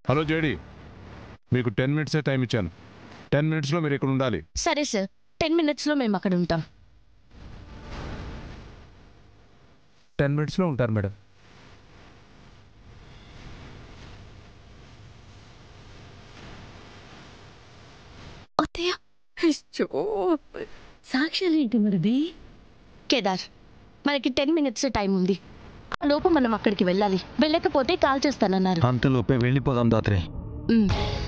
Hello JD మీకు ten మినిట్సే time ఇచ్చాను టెన్ మినిట్స్లో మీరు ఇక్కడ ఉండాలి సరే సార్ టెన్ మినిట్స్లో మేము అక్కడ ఉంటాం టెన్ మినిట్స్లో ఉంటారు మేడం అత్తయ్య అయ్యో సాక్ష్యాలు ఏంటి మరిది కేదార్ మనకి టెన్ మినిట్స్ టైం ఉంది ఆ లోపు మనం అక్కడికి వెళ్ళాలి వెళ్ళకపోతే కాల్ చేస్తానన్నారు అంతలోపే వెళ్ళిపోదాం దాత్రి ఉమ్.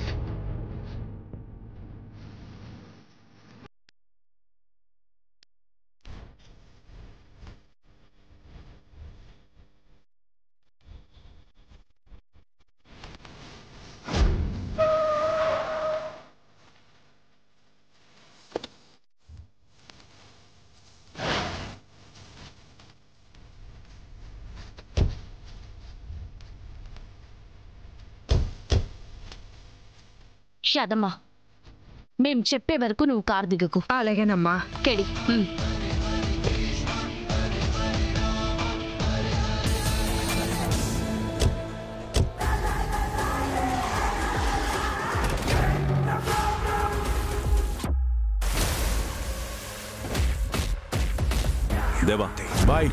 షదమ్మా మేం చెప్పే వరకు నువ్వు కార్ దిగకు అలాగేనమ్మా కెడి ఉమ్. దేవా బాయ్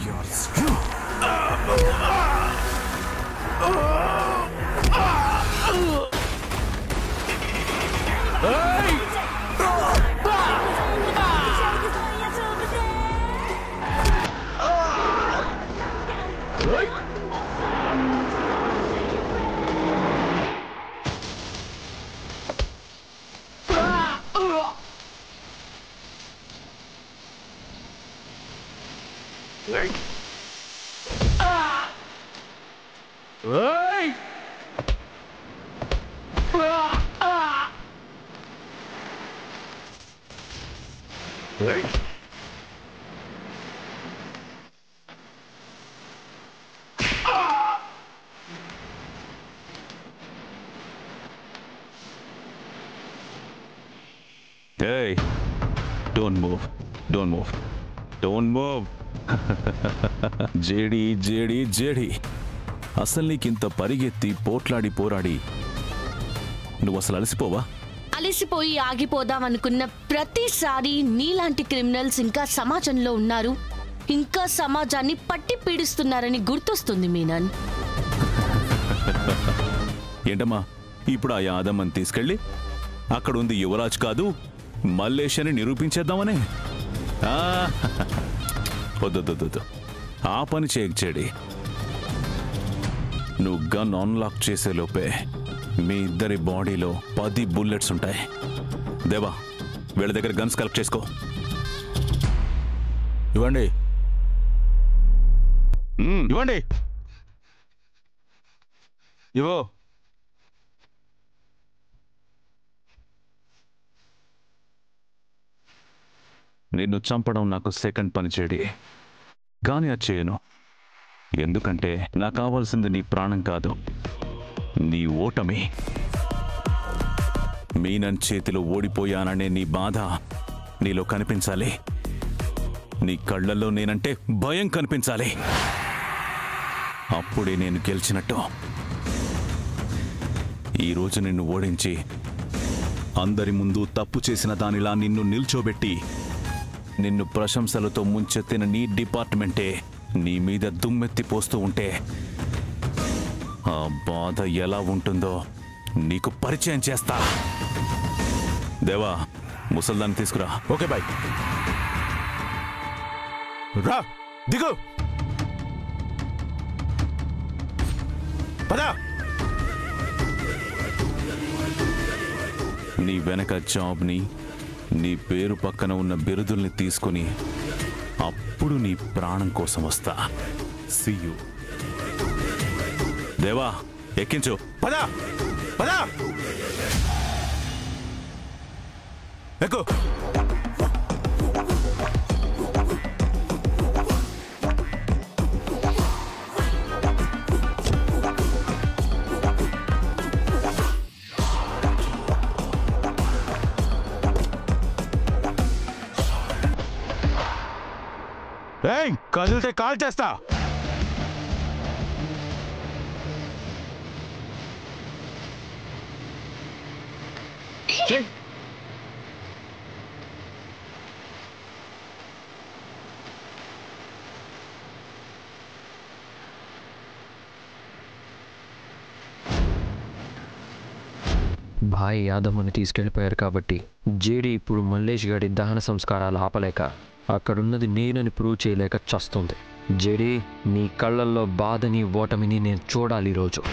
Hey, don't move. Don't move. Don't move. JD JD JD అసలు నీకింత పరిగెత్తి పోట్లాడి పోరాడి నువ్వు అసలు అలసిపోవా అలసిపోయి ఆగిపోదాం అనుకున్న ప్రతిసారి నీలాంటి క్రిమినల్స్ ఇంకా సమాజంలో ఉన్నారు ఇంకా సమాజాన్ని పట్టి పీడిస్తున్నారని గుర్తొస్తుంది మీనన్ ఏంటమ్మా ఇప్పుడు ఆ యాదమ్మని తీసుకెళ్ళి అక్కడ ఉంది యువరాజ్ కాదు మల్లేష్ అని నిరూపించేద్దామనే ఆ, వద్దొద్దొద్దు ఆ పని చేయకు చెడి నువ్వు గన్ అన్లాక్ చేసే లోపే మీ ఇద్దరి బాడీలో పది బుల్లెట్స్ ఉంటాయి దేవా వీళ్ళ దగ్గర గన్స్ కలెక్ట్ చేసుకో ఇవ్వండి మ్మ్. ఇవ్వండి ఇవో నిన్ను చంపడం నాకు సెకండ్ పని చేడి కానీ అది చేయను ఎందుకంటే నాకు కావాల్సింది నీ ప్రాణం కాదు నీ ఓటమి మీనన్ చేతిలో ఓడిపోయాననే నీ బాధ నీలో కనిపించాలి నీ కళ్ళల్లో నేనంటే భయం కనిపించాలి అప్పుడే నేను గెలిచినట్టు ఈరోజు నిన్ను ఓడించి అందరి ముందు తప్పు చేసిన దానిలా నిన్ను నిల్చోబెట్టి నిన్ను ప్రశంసలతో ముంచెత్తిన నీ డిపార్ట్మెంటే నీ మీద దుమ్మెత్తి పోస్తూ ఉంటే ఆ బాధ ఎలా ఉంటుందో నీకు పరిచయం చేస్తా దేవా ముసల్దాన్ని తీసుకురా ఓకే బాయ్ రా దిగు పదా నీ వెనక జాబ్ని నీ పేరు పక్కన ఉన్న బిరుదుల్ని తీసుకుని అప్పుడు నీ ప్రాణం కోసం వస్తా సియు దేవా ఎక్కించు పదా పదా ఎక్కు ఏయ్ కదిలితే కాల్ చేస్తా భాయ్ యాదమ్మని తీసుకెళ్ళిపోయారు కాబట్టి జేడి ఇప్పుడు మల్లేష్ గారి దహన సంస్కారాలు ఆపలేక అక్కడున్నది నేనని ప్రూవ్ చేయలేక చస్తుంది జేడి నీ కళ్ళల్లో బాధని ఓటమిని నేను చూడాలి ఈరోజు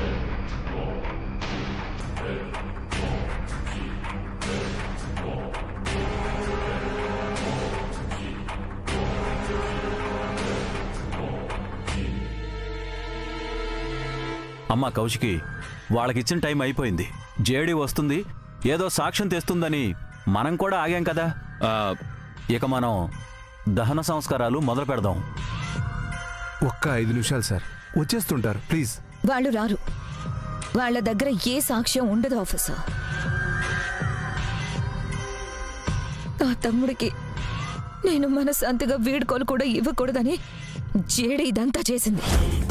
అమ్మా కౌశికి వాళ్ళకిచ్చిన టైం అయిపోయింది జేడి వస్తుంది ఏదో సాక్ష్యం తెస్తుందని మనం కూడా ఆగాం కదా ఆ, ఇక మనం దహన సంస్కారాలు మొదలు పెడదాం ఒక్క ఐదు నిమిషాలు సార్ వచ్చేస్తుంటారు ప్లీజ్ వాళ్ళు రారు వాళ్ళ దగ్గర ఏ సాక్ష్యం ఉండదు ఆఫీసర్ నా తమ్ముడికి నేను మనశాంతిగా వీడుకోలు కూడా ఇవ్వకూడదని జేడి ఇదంతా చేసింది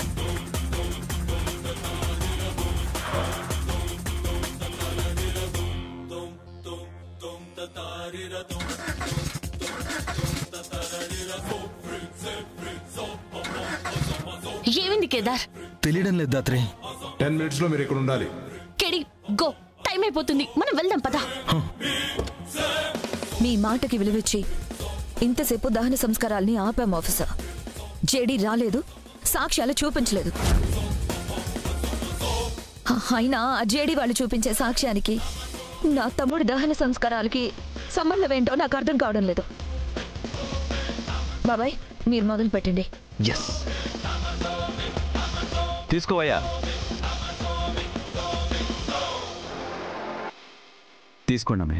ఏమైంది కేదార్ తెలియడం లేదు దాత్రి టెన్ మినిట్స్లో మీరు ఇక్కడ ఉండాలి కెడి గో టైం అయిపోతుంది మనం వెళ్దాం పదా మీ మాటకి విలువిచ్చి ఇంతసేపు దహన సంస్కారాల్ని ఆపాం ఆఫీసర్ జేడి రాలేదు సాక్ష్యాలు చూపించలేదు హ, అయినా ఆ జేడి వాళ్ళు చూపించే సాక్ష్యానికి నా తమ్ముడి దహన సంస్కారాలకి సంబంధం ఏంటో నాకు అర్థం కావడం లేదు బాబాయ్ మీరు మొదలు పెట్టండి ఎస్ తీసుకోవయ్యా తీసుకోండి అమ్మయ్య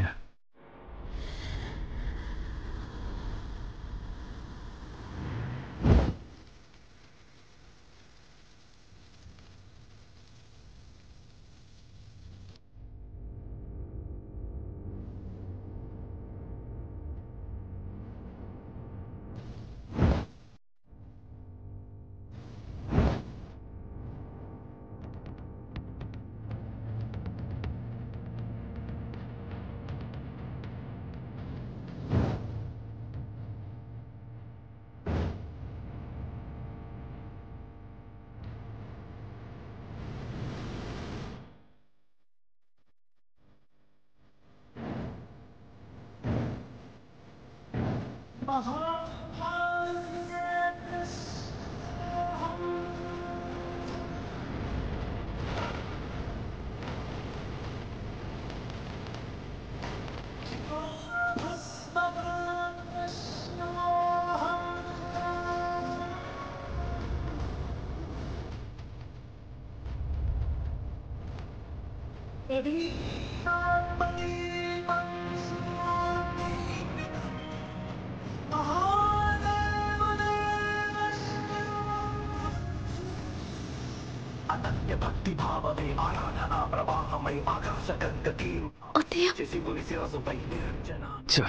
ఛ.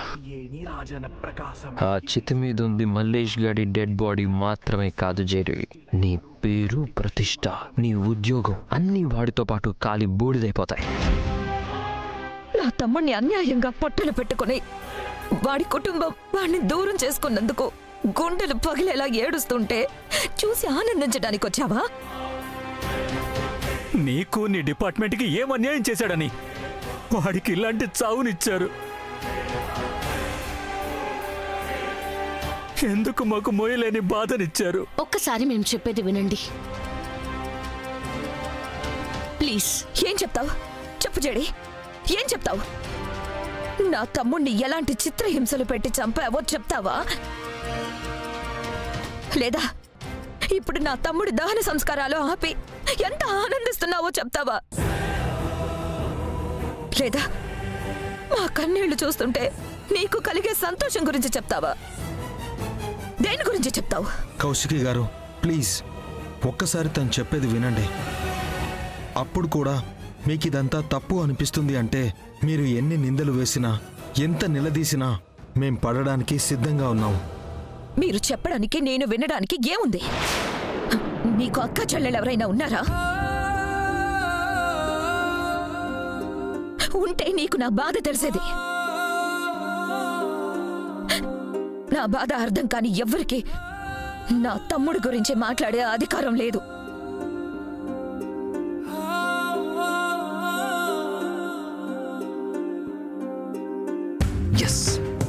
ఆ చితి మీద ఉంది మల్లేష్ గాడి డెడ్ బాడీ మాత్రమే కాదు జేడి నీ పేరు ప్రతిష్ట నీ ఉద్యోగం అన్ని వాడితో పాటు కాలి బూడిదైపోతాయి నా తమ్ముడిని అన్యాయంగా పొట్టలు పెట్టుకుని వాడి కుటుంబం వాడిని దూరం చేసుకున్నందుకు గుండెలు పగిలేలా ఏడుస్తుంటే చూసి ఆనందించడానికి వచ్చావా నీకు నీ డిపార్ట్మెంట్కి ఏం అన్యాయం చేశాడని వాడికి ఇలాంటి చావునిచ్చారు ఎందుకు మాకు మోయలేని బాధనిచ్చారు ఒక్కసారి మేము చెప్పేది వినండి ప్లీజ్ ఏం చెప్తావు చెప్పు జడి ఏం చెప్తావు నా తమ్ముణ్ణి ఎలాంటి చిత్రహింసలు పెట్టి చంపావో చెప్తావా లేదా ఇప్పుడు నా తమ్ముడి దహన సంస్కారాలు ఆపి ఎంత ఆనందిస్తున్నావో చెప్తావా లేదా మా కన్నీళ్లు చూస్తుంటే నీకు కలిగే సంతోషం గురించి చెప్తావా దేని గురించి చెప్తావు కౌశికి గారు ప్లీజ్ ఒక్కసారి తను చెప్పేది వినండి అప్పుడు కూడా మీకు ఇదంతా తప్పు అనిపిస్తుంది అంటే మీరు ఎన్ని నిందలు వేసినా ఎంత నిలదీసినా మేం పడడానికి సిద్ధంగా ఉన్నాం మీరు చెప్పడానికి నేను వినడానికి ఏముంది మీకు అక్క చెల్లెలు ఎవరైనా ఉన్నారా ఉంటే నీకు నా బాధ తెలిసేది నా బాధ అర్థం కాని ఎవ్వరికి నా తమ్ముడి గురించి మాట్లాడే అధికారం లేదు ఎస్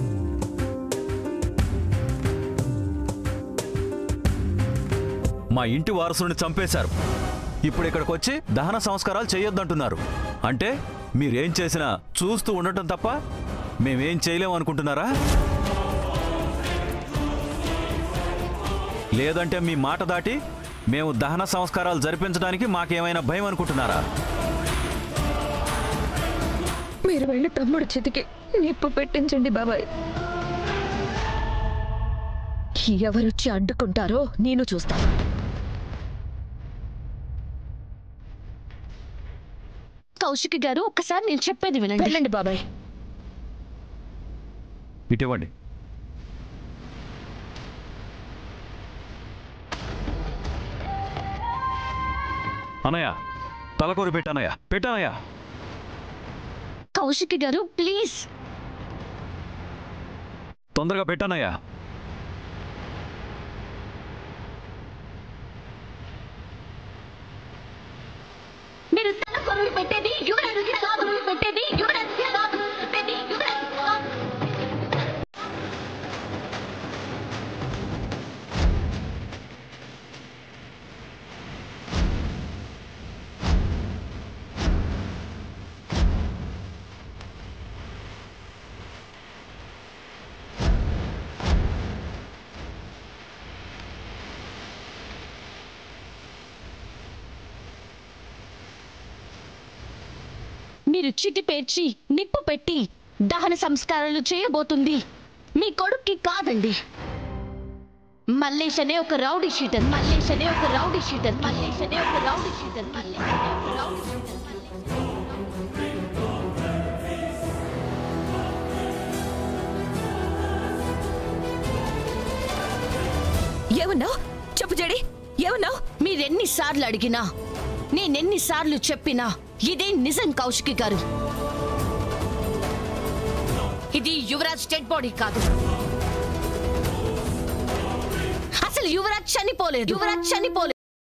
మా ఇంటి వారసుని చంపేశారు ఇప్పుడు ఇక్కడికి వచ్చి దహన సంస్కారాలు చేయొద్దంటున్నారు అంటే మీరేం చేసినా చూస్తూ ఉండటం తప్ప మేమేం చేయలేం అనుకుంటున్నారా లేదంటే మీ మాట దాటి మేము దహన సంస్కారాలు జరిపించడానికి మాకేమైనా భయం అనుకుంటున్నారా మీరు వెళ్ళి తమ్ముడు చేతికి నిప్పు పెట్టించండి బాబాయ్ ఎవరొచ్చి అడ్డుకుంటారో నేను చూస్తాను కౌశిక్ గారు ఒక్కసారి నేను చెప్పేది వినండి వెళ్ళండి బాబాయ్ ఇటివ్వండి అనయ్య తలకూరు పెట్టానయ్య పెట్టానయ్య కౌశిక్ గారు ప్లీజ్ తొందరగా పెట్టానయ్యా మీరు తల కొరువు పెట్టేది యువరాజుకి కాదు పెట్టేది యువరాజుకి కాదు పెట్టేది యువరాజుకి కాదు మీరు చిటి పేర్చి నిప్పు పెట్టి దహన సంస్కారాలు చేయబోతుంది మీ కొడుక్కి కాదండి మల్లేష్ అనే ఒక రౌడీ షీటర్ మల్లేష్ అనే ఒక రౌడీ షీటర్ మల్లేష్ అనే ఒక రౌడీ షీటర్ మల్లేష్ అనే ఒక రౌడీ షీటర్ ఏమన్నావు చెప్పు జడి ఏమన్నావు మీరెన్నిసార్లు అడిగినా నేనెన్నిసార్లు చెప్పినా ఇదే నిజం కౌశికి గారు ఇది యువరాజ్ డెడ్ బాడీ కాదు అసలు యువరాజ్ చనిపోలేదు యువరాజ్ చనిపోలేదు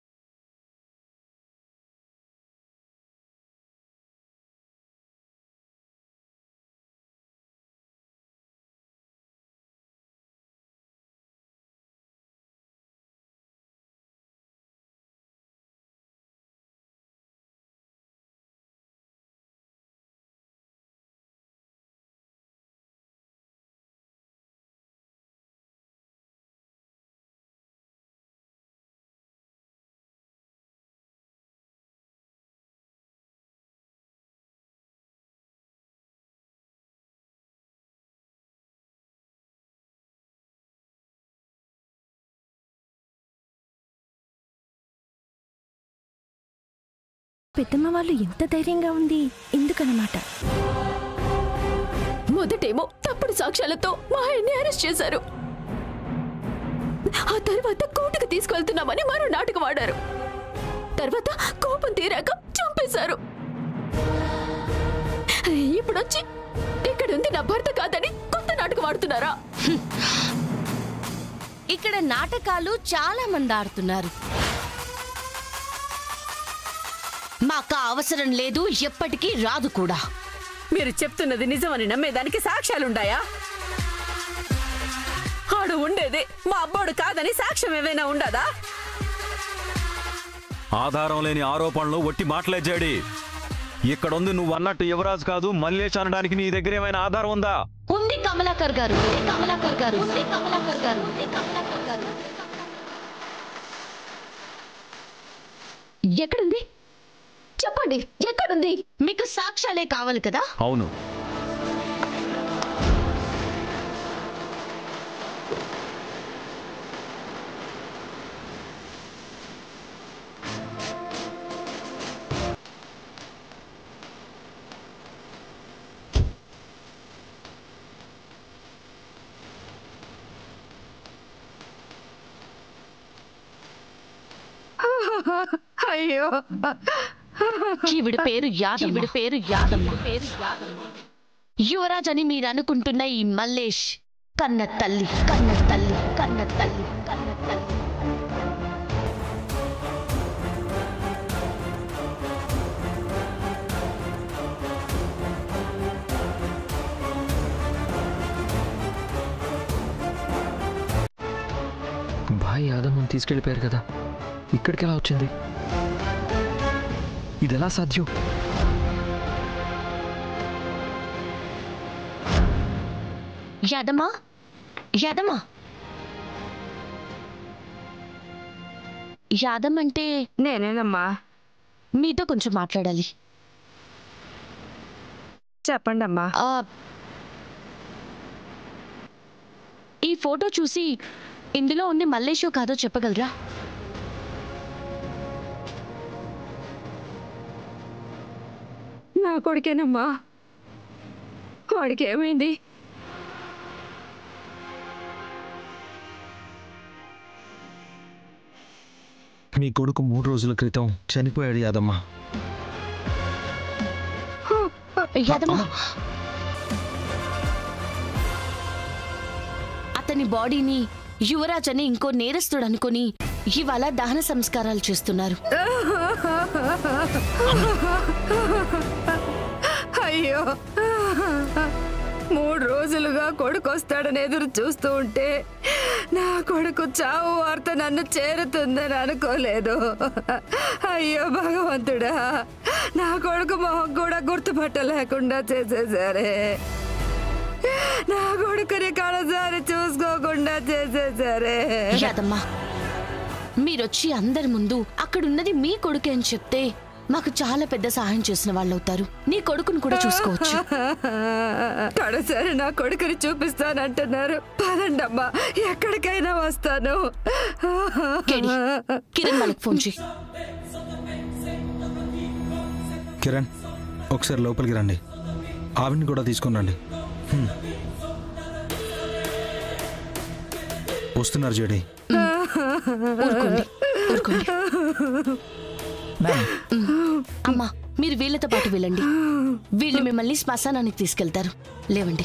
పెద్దమ్మ వాళ్ళు ఎంత ధైర్యంగా ఉంది ఎందుకనమాట మొదటేమో తప్పుడు సాక్ష్యాలతో మా ఆయన్ని అరెస్ట్ చేశారు ఆ తర్వాత కోర్టుకు తీసుకెళ్తున్నామని మరో నాటకం ఆడారు తర్వాత కోపం తీరాక చంపేశారు ఇప్పుడొచ్చి ఇక్కడుంది నా భర్త కాదని కొత్త నాటకం ఆడుతున్నారా ఇక్కడ నాటకాలు చాలా మంది ఆడుతున్నారు మాకు ఆ అవసరం లేదు ఎప్పటికీ రాదు కూడా మీరు చెప్తున్నది నిజమని నమ్మేదానికి సాక్ష్యాలుండాయా ఆడు ఉండేది మా అబ్బోడు కాదని సాక్ష్యం ఏమైనా ఉండదా ఆధారం లేని ఆరోపణలు ఒట్టి మాటలేజాడి ఇక్కడుంది నువ్వు అన్నట్టు యువరాజు కాదు మల్లేష్ అనడానికి నీ దగ్గర ఏమైనా ఆధారం ఉందా ఉంది కమలాకర్ గారు ఉంది కమలాకర్ గారు ఉంది కమలాకర్ గారు ఉంది కమలాకర్ గారు ఎక్కడుంది చెప్పండి ఎక్కడుంది మీకు సాక్ష్యాలే కావాలి కదా అవును అయ్యో ఈవిడ పేరు యాదమ్మ ఈవిడ పేరు యాదమ్మ పేరు యాదమ్మ యువరాజ్ అని మీరు అనుకుంటున్న ఈ మల్లేష్ కన్న తల్లి కన్న తల్లి కన్న తల్లి కన్న తల్లి భాయ్ యాదమ్మని తీసుకెళ్ళిపోయారు కదా ఇక్కడికి ఎలా వచ్చింది ఇది ఎలా సాధ్యం యాదమ్మా యాదమ్మా యాదమ్ అంటే నేనేనమ్మా మీతో కొంచెం మాట్లాడాలి చెప్పండి అమ్మా ఆ, ఈ ఫోటో చూసి ఇందులో ఉంది మల్లేషో కాదో చెప్పగలరా నా కొడుకేనమ్మా వాడికి ఏమైంది మీ కొడుకు మూడు రోజుల క్రితం చనిపోయాడు యాదమ్మ యాదమ్మ అతని బాడీని యువరాజ్ అని ఇంకో నేరస్తుడు అనుకొని ఇవాళ దహన సంస్కారాలు చేస్తున్నారు అయ్యో మూడు రోజులుగా కొడుకు వస్తాడని ఎదురు చూస్తూ ఉంటే నా కొడుకు చావు వార్త నన్ను చేరుతుందని అనుకోలేదు అయ్యో భగవంతుడా నా కొడుకు మొహం కూడా గుర్తుపట్టలేకుండా చేసేసారే నా కొడుకుని కడసారి చూసుకోకుండా చేసేసారే యాదమ్మ మీరొచ్చి అందరి ముందు అక్కడున్నది మీ కొడుకే అని చెప్తే మాకు చాలా పెద్ద సహాయం చేసిన వాళ్ళు అవుతారు నీ కొడుకును కూడా చూసుకోవచ్చు కడసారి నా కొడుకుని చూపిస్తానంటున్నారు పదండమ్మా ఎక్కడికైనా వస్తాను కేడి, కిరణ్ వాళ్ళకి ఫోన్ చేయి కిరణ్ ఒకసారి లోపలికి రండి ఆవిని కూడా తీసుకుని రండి హ్మ్. వస్తున్నారు జేడి ఊరుకోండి ఊరుకోండి అమ్మా మీరు వీళ్ళతో పాటు వెళ్ళండి వీళ్ళు మిమ్మల్ని శ్మశానానికి తీసుకెళ్తారు లేవండి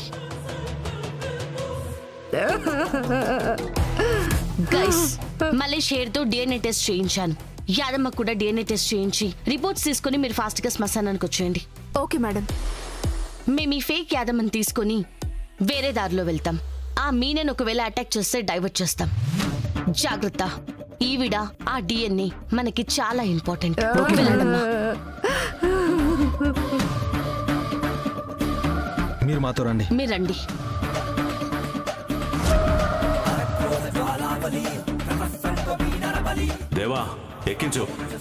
గైస్ మలేష్ హెయిర్ తో డిఎన్ఏ టెస్ట్ చేయించాను యాదమ్మ కూడా డిఎన్ఏ టెస్ట్ చేయించి రిపోర్ట్స్ తీసుకొని మీరు ఫాస్ట్ గా శ్మశానానికి వచ్చేయండి ఓకే మేడం మేము ఈ ఫేక్ యాదమ్మని తీసుకొని వేరే దారిలో వెళ్తాం ఆ మీనన్ ఒకవేళ అటాక్ చేస్తే డైవర్ట్ చేస్తాం జాగ్రత్త ఈవిడ ఆ డిఎన్ఏ మనకి చాలా ఇంపార్టెంట్ వెళ్ళండమ్మా. మీరు మాతో రండి మీరు రండి దేవా ఎక్కించు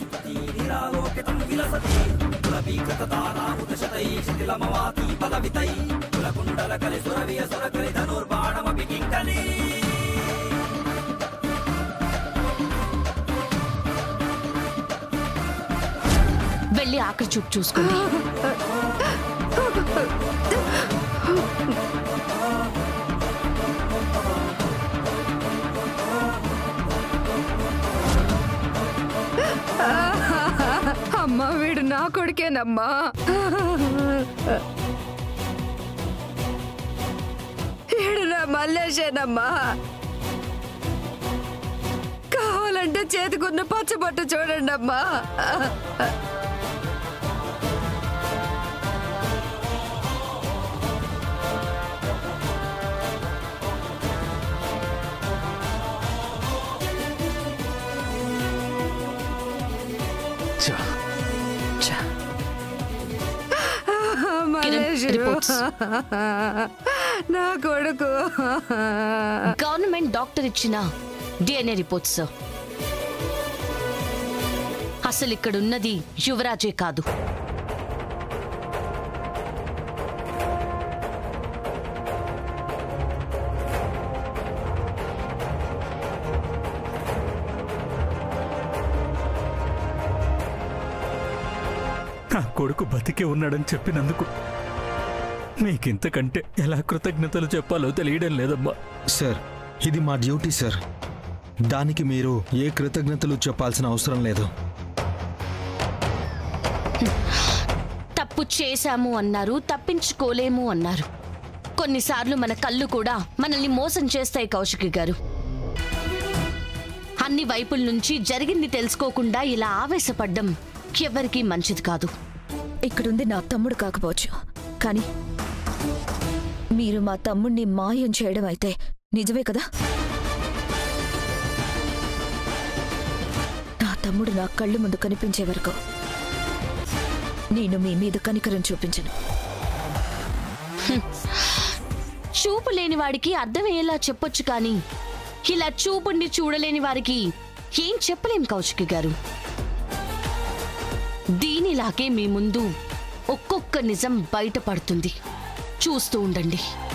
వెళ్ళి ఆఖరి చూపు చూసుకోండి అమ్మా వీడు నా కొడుకేనమ్మా వీడు నా మల్లేశేనమ్మా కావాలంటే చేతికున్న పచ్చబొట్టు చూడండి అమ్మా మల్లేషు reports. నా కొడుకు గవర్నమెంట్ డాక్టర్ ఇచ్చిన డిఎన్ఏ రిపోర్ట్స్ అసలు ఇక్కడ ఉన్నది యువరాజే కాదు నా కొడుకు బతికే ఉన్నాడని చెప్పినందుకు మీకింతకంటే ఎలా కృతజ్ఞతలు చెప్పాలో తెలియడం లేదమ్మా సార్ ఇది మా డ్యూటీ సార్ దానికి మీరు ఏ కృతజ్ఞతలు చెప్పాల్సిన అవసరం లేదు తప్పు చేశాము అన్నారు తప్పించుకోలేము అన్నారు కొన్నిసార్లు మన కళ్ళు కూడా మనల్ని మోసం చేస్తాయి కౌశికి గారు అన్ని వైపుల నుంచి జరిగింది తెలుసుకోకుండా ఇలా ఆవేశపడ్డం ఎవరికీ మంచిది కాదు ఇక్కడుంది నా తమ్ముడు కాకపోవచ్చు కానీ మీరు మా తమ్ముణ్ణి మాయం చేయడం అయితే నిజమే కదా నా తమ్ముడు నా కళ్ళు ముందు కనిపించే వరకు నేను మీ మీద కనికరం చూపించను చూపు లేని వాడికి అర్థమయ్యేలా చెప్పొచ్చు కానీ ఇలా చూపుండి చూడలేని వారికి ఏం చెప్పలేం కౌశికి గారు దీనిలాగే మీ ముందు ఒక్కొక్క నిజం బయటపడుతుంది చూస్తూ ఉండండి